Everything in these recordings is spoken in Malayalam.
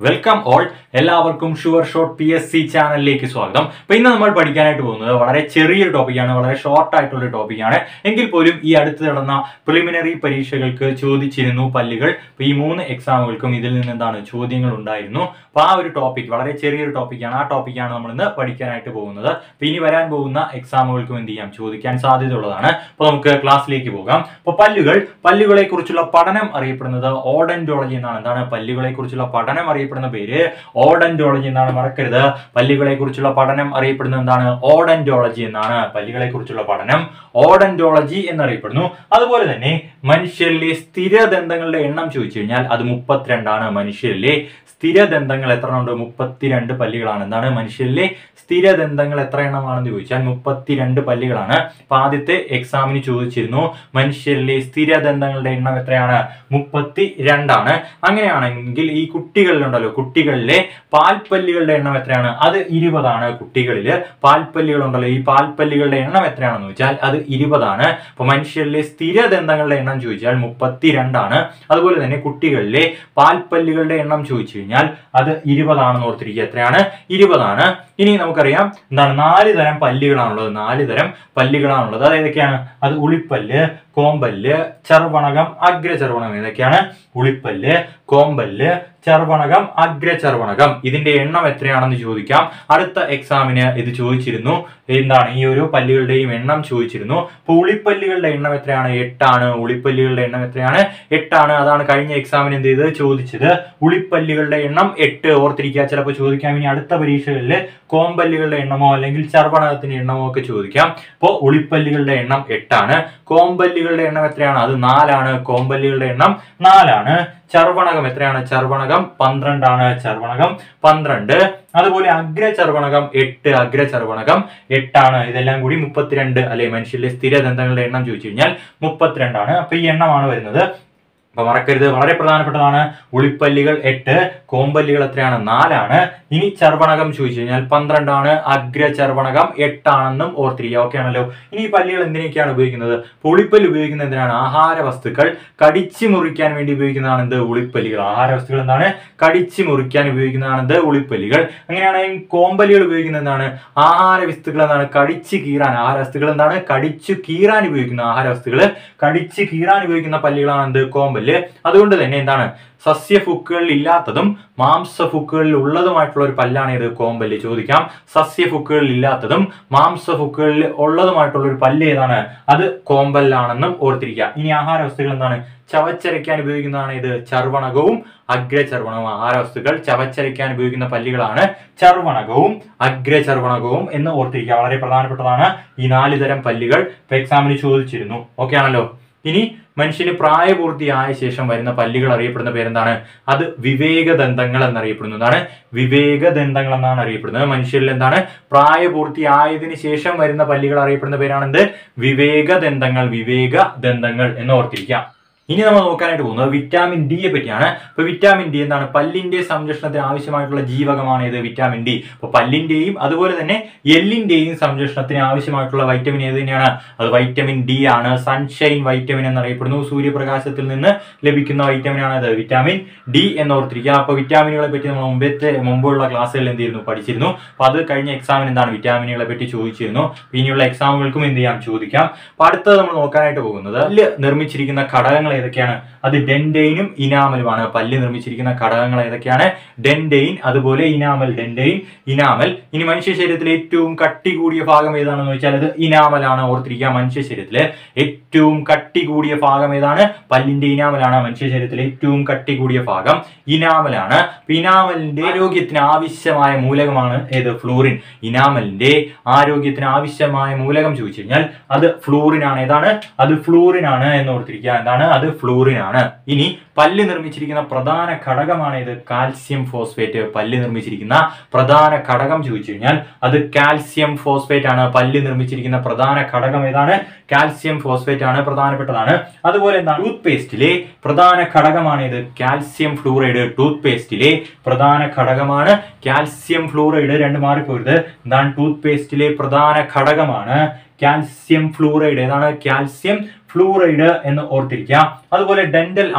വെൽക്കം ഓൾ എല്ലാവർക്കും sure shot P S C ചാനലിലേക്ക് സ്വാഗതം അപ്പൊ ഇന്ന് നമ്മൾ പഠിക്കാനായിട്ട് പോകുന്നത് വളരെ ചെറിയൊരു ടോപ്പിക്കാണ് വളരെ ഷോർട്ട് ആയിട്ടുള്ള ഒരു ടോപ്പിക്കാണ് എങ്കിൽ പോലും ഈ അടുത്ത് നടന്ന പ്രിലിമിനറി പരീക്ഷകൾക്ക് ചോദിച്ചിരുന്നു പല്ലുകൾ അപ്പൊ ഈ മൂന്ന് എക്സാമുകൾക്കും ഇതിൽ നിന്ന് എന്താണ് ചോദ്യങ്ങൾ ഉണ്ടായിരുന്നു അപ്പൊ ആ ഒരു ടോപ്പിക് വളരെ ചെറിയൊരു ടോപ്പിക്കാണ് ആ ടോപ്പിക്കാണ് നമ്മൾ ഇന്ന് പഠിക്കാനായിട്ട് പോകുന്നത് അപ്പൊ ഇനി വരാൻ പോകുന്ന എക്സാമുകൾക്കും എന്ത് ചെയ്യാം ചോദിക്കാൻ സാധ്യതയുള്ളതാണ് അപ്പൊ നമുക്ക് ക്ലാസ്സിലേക്ക് പോകാം അപ്പൊ പല്ലുകൾ പല്ലുകളെ കുറിച്ചുള്ള പഠനം അറിയപ്പെടുന്നത് ഓഡന്റോളജി എന്നാണ് എന്താണ് പല്ലുകളെ കുറിച്ചുള്ള പഠനം അറിയപ്പെടുന്ന പേര് ഓഡന്റോളജി എന്നാണ് മറക്കരുത് പല്ലുകളെ കുറിച്ചുള്ള പഠനം അറിയപ്പെടുന്നത് എന്താണ് ഓഡന്റോളജി എന്നാണ് പല്ലുകളെ കുറിച്ചുള്ള പഠനം ഓഡന്റോളജി എന്നറിയപ്പെടുന്നു അതുപോലെ തന്നെ മനുഷ്യരിലെ സ്ഥിരദന്തങ്ങളുടെ എണ്ണം ചോദിച്ചു കഴിഞ്ഞാൽ അത് മുപ്പത്തിരണ്ടാണ് മനുഷ്യരിലെ സ്ഥിരദന്തങ്ങൾ എത്ര ഉണ്ട് മുപ്പത്തിരണ്ട് പല്ലുകളാണ് എന്താണ് മനുഷ്യരിലെ സ്ഥിരദന്തങ്ങൾ എത്ര എണ്ണമാണെന്ന് ചോദിച്ചാൽ മുപ്പത്തിരണ്ട് പല്ലുകളാണ് അപ്പൊ ആദ്യത്തെ എക്സാമിന് ചോദിച്ചിരുന്നു മനുഷ്യരിലെ സ്ഥിരദന്തങ്ങളുടെ എണ്ണം എത്രയാണ് മുപ്പത്തി രണ്ടാണ് അങ്ങനെയാണെങ്കിൽ ഈ കുട്ടികളിലുണ്ടല്ലോ കുട്ടികളിലെ പാൽപ്പല്ലുകളുടെ എണ്ണം എത്രയാണ് അത് ഇരുപതാണ് കുട്ടികളില് പാൽപ്പല്ലുകൾ ഉണ്ടല്ലോ ഈ പാൽപ്പല്ലുകളുടെ എണ്ണം എത്രയാണെന്ന് ചോദിച്ചാൽ അത് ഇരുപതാണ് അപ്പൊ മനുഷ്യരിലെ സ്ഥിരദന്തങ്ങളുടെ എണ്ണം ചോദിച്ചാൽ മുപ്പത്തി രണ്ടാണ് അതുപോലെ തന്നെ കുട്ടികളിലെ പാൽപ്പല്ലുകളുടെ എണ്ണം ചോദിച്ചു കഴിഞ്ഞാൽ അത് ഇരുപതാണെന്ന് ഓർത്തിരിക്കുക എത്രയാണ് ഇരുപതാണ് ഇനി നമുക്കറിയാം എന്താണ് നാല് തരം പല്ലുകളാണുള്ളത് നാല് തരം പല്ലുകളാണുള്ളത് അത് ഏതൊക്കെയാണ് അത് ഉളിപ്പല്ല് കോമ്പല്ല് ചർവണകം അഗ്രചർവണകം ഏതൊക്കെയാണ് ഉളിപ്പല്ല് കോമ്പല്ല് ചർവണകം അഗ്രചർവണകം ഇതിന്റെ എണ്ണം എത്രയാണെന്ന് ചോദിക്കാം അടുത്ത എക്സാമിന് ഇത് ചോദിച്ചിരുന്നു എന്താണ് ഈ ഒരു പല്ലുകളുടെയും എണ്ണം ചോദിച്ചിരുന്നു അപ്പൊ ഉളിപ്പല്ലുകളുടെ എണ്ണം എത്രയാണ് എട്ടാണ് ഉളിപ്പല്ലുകളുടെ എണ്ണം എത്രയാണ് എട്ടാണ് അതാണ് കഴിഞ്ഞ എക്സാമിന് എന്ത് ചെയ്ത് ചോദിച്ചത് ഉളിപ്പല്ലുകളുടെ എണ്ണം എട്ട് ഓർത്തിരിക്കുക ചിലപ്പോൾ ചോദിക്കാം ഇനി അടുത്ത പരീക്ഷകളിൽ കോമ്പല്ലുകളുടെ എണ്ണമോ അല്ലെങ്കിൽ ചർവണകത്തിന്റെ എണ്ണമോ ഒക്കെ ചോദിക്കാം അപ്പോൾ ഉളിപ്പല്ലുകളുടെ എണ്ണം എട്ടാണ് കോമ്പല്ലുകളുടെ എണ്ണം എത്രയാണ് അത് നാലാണ് കോമ്പല്ലുകളുടെ എണ്ണം നാലാണ് ചർവണകം എത്രയാണ് ചർവണകം പന്ത്രണ്ടാണ് ചർവണകം പന്ത്രണ്ട് അതുപോലെ അഗ്രചർവണകം എട്ട് അഗ്രചർവണകം എട്ടാണ് ഇതെല്ലാം കൂടി മുപ്പത്തിരണ്ട് അല്ലെ മനുഷ്യരിലെ സ്ഥിരദന്തങ്ങളുടെ എണ്ണം ചോദിച്ചു കഴിഞ്ഞാൽ മുപ്പത്തിരണ്ടാണ് അപ്പൊ ഈ എണ്ണമാണ് വരുന്നത് അപ്പൊ മറക്കരുത് വളരെ പ്രധാനപ്പെട്ടതാണ് ഉളിപ്പല്ലികൾ എട്ട് കോമ്പല്ലികൾ എത്രയാണ് നാലാണ് ഇനി ചർവണകം ചോദിച്ചു കഴിഞ്ഞാൽ പന്ത്രണ്ടാണ് അഗ്രചർവണകം എട്ടാണെന്നും ഓർത്തിരിക്കുക ഓക്കെ ആണല്ലോ ഇനി ഈ പല്ലുകൾ എന്തിനൊക്കെയാണ് ഉപയോഗിക്കുന്നത് അപ്പൊ ഉളിപ്പല്ല് ഉപയോഗിക്കുന്നത് എന്തിനാണ് ആഹാര വസ്തുക്കൾ കടിച്ചു മുറിക്കാൻ വേണ്ടി ഉപയോഗിക്കുന്നതാണ് എന്ത് ഉളിപ്പല്ലികൾ ആഹാര വസ്തുക്കൾ എന്താണ് കടിച്ചു മുറിക്കാൻ ഉപയോഗിക്കുന്നതാണ് എന്ത് ഉളിപ്പല്ലികൾ അങ്ങനെയാണെങ്കിൽ കോമ്പല്ലികൾ ഉപയോഗിക്കുന്നത് എന്താണ് ആഹാര വസ്തുക്കൾ എന്താണ് കടിച്ചു കീറാൻ ആഹാര വസ്തുക്കൾ എന്താണ് കടിച്ചു കീറാൻ ഉപയോഗിക്കുന്ന ആഹാര വസ്തുക്കൾ കടിച്ചു കീറാൻ ഉപയോഗിക്കുന്ന പല്ലുകളാണ് എന്ത് കോമ്പല്ല് അതുകൊണ്ട് തന്നെ എന്താണ് സസ്യഫുക്കുകളിൽ ഇല്ലാത്തതും മാംസഫുക്കുകളിൽ ഉള്ളതുമായിട്ടുള്ള ഒരു പല്ലാണ് ഇത് കോമ്പല്ല് ചോദിക്കാം സസ്യഫുക്കുകളിൽ ഇല്ലാത്തതും മാംസഫുക്കുകളിൽ ഉള്ളതുമായിട്ടുള്ള ഒരു പല്ല് ഏതാണ് അത് കോമ്പല്ലാണെന്നും ഓർത്തിരിക്കുക ഇനി ആഹാര വസ്തുക്കൾ എന്താണ് ചവച്ചരയ്ക്കാൻ ഉപയോഗിക്കുന്നതാണ് ഇത് ചർവണകവും അഗ്രചർവണവും ആഹാര വസ്തുക്കൾ ചവച്ചരയ്ക്കാൻ ഉപയോഗിക്കുന്ന പല്ലുകളാണ് ചർവണകവും അഗ്രചർവണകവും എന്ന് ഓർത്തിരിക്കുക വളരെ പ്രധാനപ്പെട്ടതാണ് ഈ നാല് തരം പല്ലുകൾ എക്സാമിന് ചോദിച്ചിരുന്നു ഓക്കെ ആണല്ലോ ഇനി മനുഷ്യന് പ്രായപൂർത്തിയായ ശേഷം വരുന്ന പല്ലുകൾ അറിയപ്പെടുന്ന പേരെന്താണ് അത് വിവേകദന്തങ്ങൾ എന്നറിയപ്പെടുന്നതാണ് വിവേകദന്തങ്ങൾ എന്നാണ് അറിയപ്പെടുന്നത് മനുഷ്യരിൽ എന്താണ് പ്രായപൂർത്തിയായതിനു ശേഷം വരുന്ന പല്ലുകൾ അറിയപ്പെടുന്ന പേരാണെന്ത് വിവേകദന്തങ്ങൾ വിവേകദന്തങ്ങൾ എന്ന് ഓർത്തിരിക്കാം ഇനി നമ്മൾ നോക്കാനായിട്ട് പോകുന്നത് വിറ്റാമിൻ ഡിയെ പറ്റിയാണ് ഇപ്പൊ വിറ്റാമിൻ ഡി എന്താണ് പല്ലിന്റെ സംരക്ഷണത്തിന് ആവശ്യമായിട്ടുള്ള ജീവകമാണ് ഇത് വിറ്റാമിൻ ഡി അപ്പൊ പല്ലിന്റെയും അതുപോലെ തന്നെ എല്ലിന്റെയും സംരക്ഷണത്തിന് ആവശ്യമായിട്ടുള്ള വൈറ്റമിൻ ഏത് തന്നെയാണ് അത് വൈറ്റമിൻ ഡി ആണ് സൺഷൈൻ വൈറ്റമിൻ എന്നറിയപ്പെടുന്നു സൂര്യപ്രകാശത്തിൽ നിന്ന് ലഭിക്കുന്ന വൈറ്റമിൻ ആണ് ഇത് വിറ്റാമിൻ ഡി എന്ന് ഓർത്തിരിക്കുക അപ്പൊ വിറ്റാമിനുകളെ പറ്റി നമ്മൾ മുമ്പത്തെ മുമ്പുള്ള ക്ലാസ്സുകളിൽ എന്ത് ചെയ്യുന്നു പഠിച്ചിരുന്നു അപ്പൊ അത് കഴിഞ്ഞ എക്സാമിന് എന്താണ് വിറ്റാമിനുകളെ പറ്റി ചോദിച്ചിരുന്നു അപ്പൊ ഇനിയുള്ള എക്സാമുകൾക്കും എന്ത് ചെയ്യാം ചോദിക്കാം അപ്പൊ അടുത്തത് നമ്മൾ നോക്കാനായിട്ട് പോകുന്നത് പല്ല് നിർമ്മിച്ചിരിക്കുന്ന ഘടകങ്ങൾ ഏതൊക്കെയാണ് അത് ഡെൻഡെയിനും ഇനാമലുമാണ് പല്ല് നിർമ്മിച്ചിരിക്കുന്ന ഘടകങ്ങൾ ഏതൊക്കെയാണ് ഡെൻഡെയിൻ അതുപോലെ ഇനാമൽ ഡെൻഡെയിൻ ഇനാമൽ ഇനി മനുഷ്യ ശരീരത്തിലെ ഏറ്റവും കട്ടി കൂടിയ ഭാഗം ഏതാണെന്ന് ചോദിച്ചാൽ അത് ഇനാമലാണ് ഓർത്തിരിക്കുക മനുഷ്യ ശരീരത്തിലെ ഏറ്റവും കട്ടി കൂടിയ ഭാഗം ഏതാണ് പല്ലിന്റെ ഇനാമലാണ് മനുഷ്യ ശരീരത്തിലെ ഏറ്റവും കട്ടി കൂടിയ ഭാഗം ഇനാമലാണ് അപ്പൊ ഇനാമലിന്റെ ആരോഗ്യത്തിന് ആവശ്യമായ മൂലകമാണ് ഏത് ഫ്ലൂറിൻ ഇനാമലിന്റെ ആരോഗ്യത്തിന് ആവശ്യമായ മൂലകം ചോദിച്ചു കഴിഞ്ഞാൽ അത് ഫ്ലൂറിൻ ആണ് ഏതാണ് അത് ഫ്ലൂറിൻ ആണ് എന്ന് ഓർത്തിരിക്കുക എന്താണ് അത് ഫ്ലൂറിൻ ആണ് ഇനി പല്ല് നിർമ്മിച്ചിരിക്കുന്ന പ്രധാന ഘടകമാണ് ഇത് കാൽസ്യം ഫോസ്ഫേറ്റ് പല്ല് നിർമ്മിച്ചിരിക്കുന്ന പ്രധാന ഘടകം ചോദിച്ചു കഴിഞ്ഞാൽ അത് കാൽസ്യം ഫോസ്ഫേറ്റ് ആണ് പല്ല് നിർമ്മിച്ചിരിക്കുന്ന പ്രധാന ഘടകം ഏതാണ് കാൽസ്യം ഫോസ്ഫേറ്റ് ആണ് പ്രധാനപ്പെട്ടതാണ് അതുപോലെ എന്താണ് ടൂത്ത് പേസ്റ്റിലെ പ്രധാന ഘടകമാണ് ഇത് കാൽസ്യം ഫ്ലൂറൈഡ് ടൂത്ത് പേസ്റ്റിലെ പ്രധാന ഘടകമാണ് കാൽസ്യം ഫ്ലൂറൈഡ് രണ്ട് മാറിപ്പോയത് എന്താണ് ടൂത്ത് പേസ്റ്റിലെ പ്രധാന ഘടകമാണ് കാൽസ്യം ഫ്ലൂറൈഡ് ഏതാണ് കാൽസ്യം ഫ്ലൂറൈഡ് എന്ന് ഓർത്തിരിക്കുക അതുപോലെ ഡെന്റൽ അമാൽഗം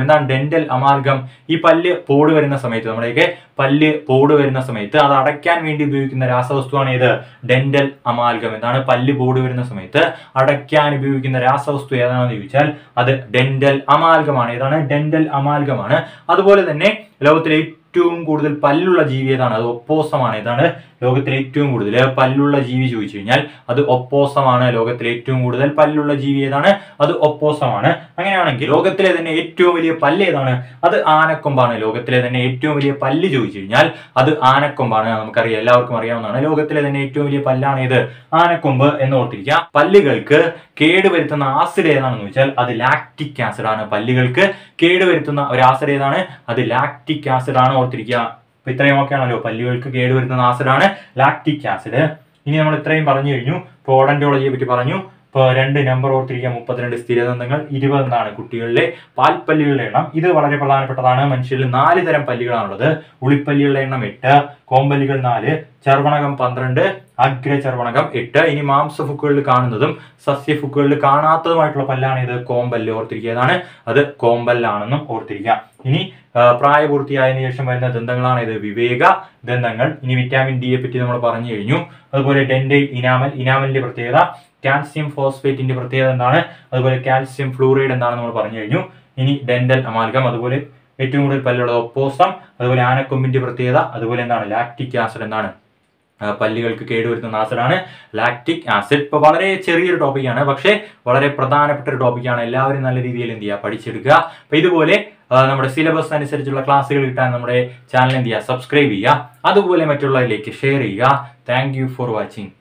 എന്താണ് ഡെന്റൽ അമാൽഗം ഈ പല്ല് പോട് വരുന്ന സമയത്ത് നമ്മുടെയൊക്കെ പല്ല് പോട് വരുന്ന സമയത്ത് അത് അടയ്ക്കാൻ വേണ്ടി ഉപയോഗിക്കുന്ന രാസവസ്തുവാണ് ഏത് ഡെന്റൽ അമാൽഗം എന്താണ് പല്ല് പോട് വരുന്ന സമയത്ത് അടയ്ക്കാൻ ഉപയോഗിക്കുന്ന രാസവസ്തു ഏതാണെന്ന് ചോദിച്ചാൽ അത് ഡെന്റൽ അമാൽഗമാണ് ഏതാണ് ഡെന്റൽ അമാൽഗമാണ് അതുപോലെ തന്നെ ലോകത്തിലെ ഏറ്റവും കൂടുതൽ പല്ലുള്ള ജീവി ഏതാണ് അത് ഒപ്പോസമാണ് ഏതാണ് ലോകത്തിലെ ഏറ്റവും കൂടുതൽ പല്ലുള്ള ജീവി ചോദിച്ചു കഴിഞ്ഞാൽ അത് ഒപ്പോസമാണ് ലോകത്തിലെ ഏറ്റവും കൂടുതൽ പല്ലുള്ള ജീവി ഏതാണ് അത് ഒപ്പോസമാണ് അങ്ങനെയാണെങ്കിൽ ലോകത്തിലെ തന്നെ ഏറ്റവും വലിയ പല്ല് ഏതാണ് അത് ആനക്കൊമ്പാണ് ലോകത്തിലെ തന്നെ ഏറ്റവും വലിയ പല്ല് ചോദിച്ചു കഴിഞ്ഞാൽ അത് ആനക്കൊമ്പാണ് നമുക്കറിയാം എല്ലാവർക്കും അറിയാവുന്നതാണ് ലോകത്തിലെ തന്നെ ഏറ്റവും വലിയ പല്ലാണ് ഇത് ആനക്കൊമ്പ് എന്ന് ഓർത്തിരിക്കുക പല്ലുകൾക്ക് കേടുവരുത്തുന്ന ആസിഡ് ഏതാണെന്ന് ചോദിച്ചാൽ അത് ലാക്റ്റിക് ആസിഡ് ആണ് പല്ലുകൾക്ക് കേടുവരുത്തുന്ന ഒരു ആസിഡ് ഏതാണ് അത് ലാക്റ്റിക് ആസിഡ് ആണ് ഓർത്തിരിക്കുക അപ്പൊ ഇത്രയും ഒക്കെ ആണല്ലോ പല്ലുകൾക്ക് കേടുവരുത്തുന്ന ആസിഡാണ് ലാക്റ്റിക് ആസിഡ് ഇനി നമ്മൾ ഇത്രയും പറഞ്ഞു കഴിഞ്ഞു ഇപ്പോൾ ഓഡന്റോളജിയെ പറ്റി പറഞ്ഞു ഇപ്പോൾ രണ്ട് നമ്പർ ഓർത്തിരിക്കുക മുപ്പത്തിരണ്ട് സ്ഥിരദന്തങ്ങൾ ഇരുപത് എന്നാണ് കുട്ടികളിലെ പാൽപ്പല്ലുകളുടെ എണ്ണം ഇത് വളരെ പ്രധാനപ്പെട്ടതാണ് മനുഷ്യരിൽ നാല് തരം പല്ലുകളാണുള്ളത് ഉളിപ്പല്ലുകളുടെ എണ്ണം എട്ട് കോമ്പല്ലുകൾ നാല് ചർവണകം പന്ത്രണ്ട് അഗ്രചർവണകം എട്ട് ഇനി മാംസഫുക്കുകളിൽ കാണുന്നതും സസ്യഫുക്കുകളിൽ കാണാത്തതുമായിട്ടുള്ള പല്ലാണ് ഇത് കോമ്പല്ല് ഓർത്തിരിക്കുക ഏതാണ് അത് കോമ്പല്ലാണെന്നും ഓർത്തിരിക്കുക ഇനി ആ, പ്രായപൂർത്തിയായതിനു ശേഷം വരുന്ന ദന്തങ്ങളാണ് ഇത് വിവേക ദന്തങ്ങൾ ഇനി വിറ്റാമിൻ ഡിയെ പറ്റി നമ്മൾ പറഞ്ഞു കഴിഞ്ഞു അതുപോലെ ഡെന്റൈൽ ഇനാമൽ ഇനാമലിന്റെ പ്രത്യേകത കാൽസ്യം ഫോസ്ഫേറ്റിന്റെ പ്രത്യേകത എന്താണ് അതുപോലെ കാൽസ്യം ഫ്ലൂറൈഡ് എന്താണ് നമ്മൾ പറഞ്ഞു കഴിഞ്ഞു ഇനി ഡെന്റൽ അമാൽഗം അതുപോലെ ഏറ്റവും കൂടുതൽ പല്ലുള്ളത് ഒപ്പോസം അതുപോലെ ആനക്കൊമ്പിന്റെ പ്രത്യേകത അതുപോലെ എന്താണ് ലാക്റ്റിക് ആസിഡ് എന്താണ് ആ, പല്ലുകൾക്ക് കേടുവരുത്തുന്ന ആസിഡാണ് ലാക്റ്റിക് ആസിഡ് ഇപ്പൊ വളരെ ചെറിയൊരു ടോപ്പിക്കാണ് പക്ഷേ വളരെ പ്രധാനപ്പെട്ട ഒരു ടോപ്പിക്കാണ് എല്ലാവരും നല്ല രീതിയിൽ എന്ത് ചെയ്യുക പഠിച്ചെടുക്കുക അപ്പൊ ഇതുപോലെ ആ, നമ്മുടെ സിലബസ് അനുസരിച്ചുള്ള ക്ലാസ്സുകൾ കിട്ടാൻ നമ്മുടെ ചാനൽ എന്ത് ചെയ്യുക സബ്സ്ക്രൈബ് ചെയ്യുക അതുപോലെ മറ്റുള്ളവരിലേക്ക് ഷെയർ ചെയ്യുക താങ്ക് യു ഫോർ വാച്ചിങ്